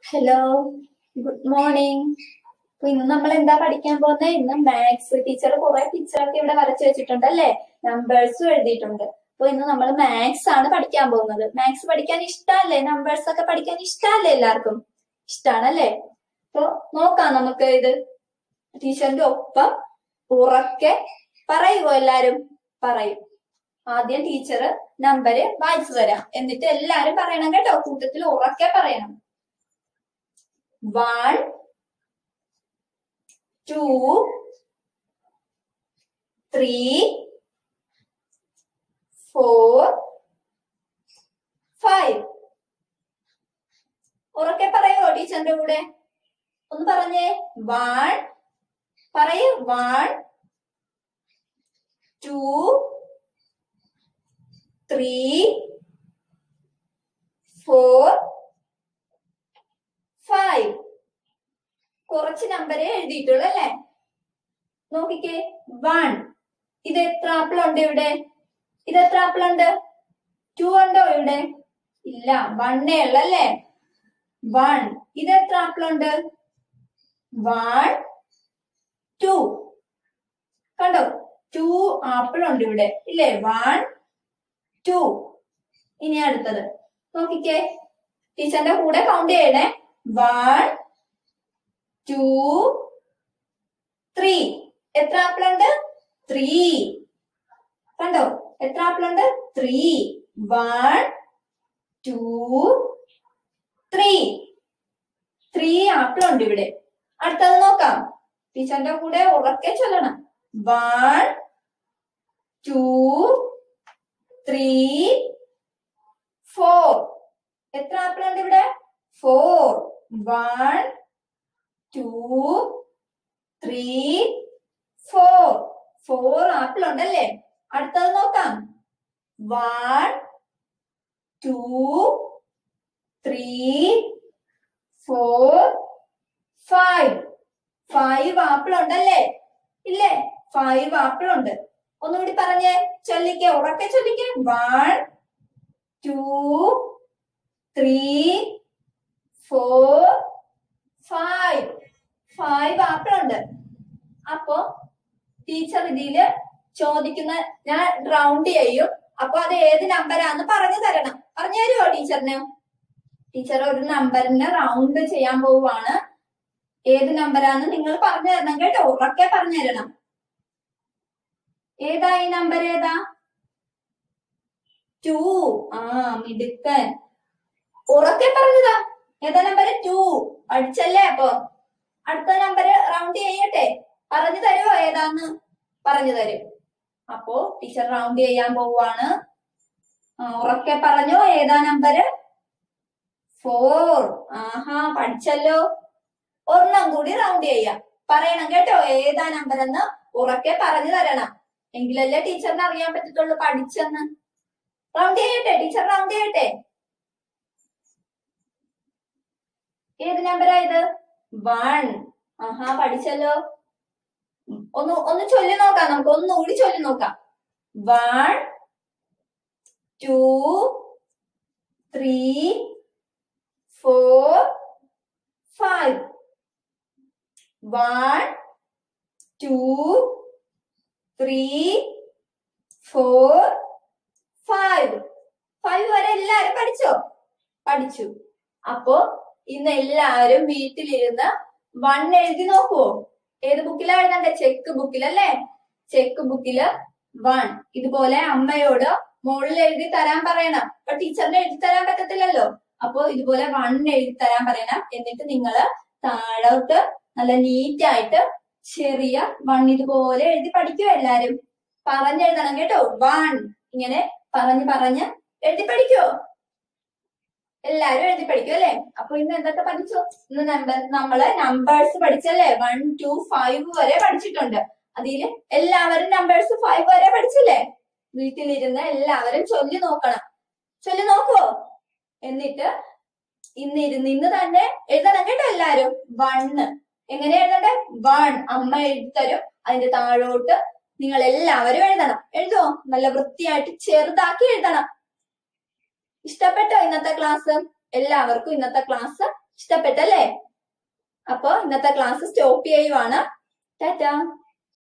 hello good morning അപ്പൊ ഇന്ന് നമ്മൾ എന്താ പഠിക്കാൻ പോകുന്നത് ഇന്ന് മാത്സ് ടീച്ചർ കുറെ പിക്ചറൊക്കെ ഇവിടെ വരച്ചു വെച്ചിട്ടുണ്ട് അല്ലേ നമ്പേഴ്സും എഴുതിയിട്ടുണ്ട് അപ്പൊ ഇന്ന് നമ്മൾ മാത്സ് ആണ് പഠിക്കാൻ പോകുന്നത് മാത്സ് പഠിക്കാൻ ഇഷ്ടമല്ലേ നമ്പേഴ്സ് ഒക്കെ പഠിക്കാൻ ഇഷ്ടമല്ലേ എല്ലാവർക്കും ഇഷ്ടാണല്ലേ അപ്പൊ നോക്കാം നമുക്ക് ഇത് ടീച്ചറിന്റെ ഒപ്പം ഉറക്കെ പറയുമോ എല്ലാരും പറയും ആദ്യം ടീച്ചർ നമ്പര് വായിച്ചു തരാം എന്നിട്ട് എല്ലാരും പറയണം കേട്ടോ കൂട്ടത്തിൽ ഉറക്കെ പറയണം one two three four five ഉറക്കെ പറയോ ടീച്ചറിന്റെ കൂടെ ഒന്ന് പറഞ്ഞേ വൺ പറയൂ one two three four five കുറച്ച് നമ്പരേ എഴുതിയിട്ടുള്ളൂ അല്ലേ നോക്കിക്കേ വൺ ഇത് എത്ര ആപ്പിൾ ഉണ്ട് ഇവിടെ ഇത് എത്ര ആപ്പിൾ ഉണ്ട് ടു ഉണ്ടോ ഇവിടെ ഇല്ല വണ്ണേ ഉള്ളല്ലേ വൺ ഇത് എത്ര ആപ്പിൾ ഉണ്ട് വൺ ടു കണ്ടോ ടു ആപ്പിൾ ഉണ്ട് ഇവിടെ ഇല്ലേ വൺ ടു ഇനി അടുത്തത് നോക്കിക്കേ ടീച്ചറിന്റെ കൂടെ കൗണ്ട് ചെയ്യണേ വൺ ടു ത്രീ എത്ര ആപ്പിൾ ഉണ്ട് ത്രീ കണ്ടോ എത്ര ആപ്പിൾ ഉണ്ട് three one two three three apple ഉണ്ട് ഇവിടെ അടുത്തത് നോക്കാം ടീച്ചറിന്റെ കൂടെ ഉറക്കെ ചൊല്ലണം വൺ ടു ത്രീ ഫോർ എത്ര ആപ്പിൾ ഉണ്ട് ഇവിടെ four one two three four four apple ഉണ്ടല്ലേ അടുത്തത് നോക്കാം one two three four five five apple ഉണ്ടല്ലേ ഇല്ലേ ഫൈവ് ആപ്പിൾ ഉണ്ട് ഒന്നുകൂടി പറഞ്ഞേ ചൊല്ലിക്കേ ഉറക്കെ ചൊല്ലിക്കേ one two three four five five apple ഉണ്ട് അപ്പോ ടീച്ചർ ഇതില് ചോദിക്കുന്ന ഞാൻ റൗണ്ട് ചെയ്യും അപ്പൊ അത് ഏത് നമ്പരാന്ന് പറഞ്ഞു തരണം പറഞ്ഞു തരുമോ ടീച്ചറിന് ടീച്ചർ ഒരു നമ്പറിന് റൗണ്ട് ചെയ്യാൻ പോവുകയാണ് ഏത് നമ്പരാന്ന് നിങ്ങൾ പറഞ്ഞു തരണം കേട്ടോ ഉറക്കെ പറഞ്ഞു തരണം ഏതാ ഈ നമ്പർ ഏതാ ടു ആ മിടുക്കൻ ഉറക്കെ പറഞ്ഞതാ ഏതാ നമ്പർ ടു അടിച്ചല്ലേ അപ്പൊ അടുത്ത നമ്പർ റൗണ്ട് ചെയ്യട്ടെ പറഞ്ഞു തരുമോ ഏതാന്ന് പറഞ്ഞു തരും അപ്പോ ടീച്ചർ റൗണ്ട് ചെയ്യാൻ പോവാണ് ആ, ഉറക്കെ പറഞ്ഞോ ഏതാ നമ്പര് ഫോർ ആഹാ പഠിച്ചല്ലോ ഒരെണ്ണം കൂടി റൗണ്ട് ചെയ്യാം പറയണം കേട്ടോ ഏതാ നമ്പർ എന്ന് ഉറക്കെ പറഞ്ഞു തരണം എങ്കിലല്ലേ ടീച്ചറിന് അറിയാൻ പറ്റത്തുള്ളൂ പഠിച്ചെന്ന് റൗണ്ട് ചെയ്യട്ടെ ടീച്ചർ റൗണ്ട് ചെയ്യട്ടെ ഏത് നമ്പറാ ഇത് വൺ ആഹാ പഠിച്ചല്ലോ ഉം, ഒന്ന് ഒന്ന് ചൊല്ലി നോക്കാം നമുക്ക് ഒന്നുകൂടി ചൊല്ലി നോക്കാം one two three four five one two three four five five വരെ എല്ലാരും പഠിച്ചോ പഠിച്ചു അപ്പോ ഇന്ന് എല്ലാവരും വീട്ടിലിരുന്ന് വൺ എഴുതി നോക്കുവോ ഏത് ബുക്കിലാ എഴുതണ്ടേ ചെക്ക് ബുക്കിൽ അല്ലേ ചെക്ക് ബുക്കില് വൺ ഇതുപോലെ അമ്മയോട് മുകളിൽ എഴുതി തരാൻ പറയണം അപ്പൊ ടീച്ചറിന് എഴുതി തരാൻ പറ്റത്തില്ലല്ലോ അപ്പൊ ഇതുപോലെ വൺ എഴുതി തരാൻ പറയണം എന്നിട്ട് നിങ്ങള് താഴോട്ട് നല്ല നീറ്റ് ആയിട്ട് ചെറിയ വൺ ഇതുപോലെ എഴുതി പഠിക്കുക എല്ലാരും പറഞ്ഞെഴുതണം കേട്ടോ വൺ ഇങ്ങനെ പറഞ്ഞ് പറഞ്ഞ് എഴുതി പഠിക്കോ എല്ലാരും എഴുതി പഠിക്കും അല്ലെ അപ്പൊ ഇന്ന് എന്തൊക്കെ പഠിച്ചു ഇന്ന് നമ്പർ നമ്മള് നമ്പേഴ്സ് പഠിച്ചല്ലേ വൺ ടു ഫൈവ് വരെ പഠിച്ചിട്ടുണ്ട് അതില് എല്ലാവരും നമ്പേഴ്സ് ഫൈവ് വരെ പഠിച്ചില്ലേ വീട്ടിലിരുന്ന് എല്ലാവരും ചൊല്ലി നോക്കണം ചൊല്ലി നോക്കുവോ എന്നിട്ട് ഇന്ന് ഇരുന്ന് ഇന്ന് തന്നെ എഴുതണം കേട്ടോ എല്ലാരും വണ്ണ് എങ്ങനെ എഴുതണ്ടേ വൺ അമ്മ എഴുതി തരും അതിന്റെ താഴോട്ട് നിങ്ങൾ എല്ലാവരും എഴുതണം എഴുതുവോ നല്ല വൃത്തിയായിട്ട് ചെറുതാക്കി എഴുതണം ഇഷ്ടപ്പെട്ടോ ഇന്നത്തെ ക്ലാസ് എല്ലാവർക്കും ഇന്നത്തെ ക്ലാസ് ഇഷ്ടപ്പെട്ടു ആൽഫബറ്റ് അല്ലേ അപ്പൊ ഇന്നത്തെ ക്ലാസ് സ്റ്റോപ്പ് ചെയ്യുവാണ് ടാറ്റാ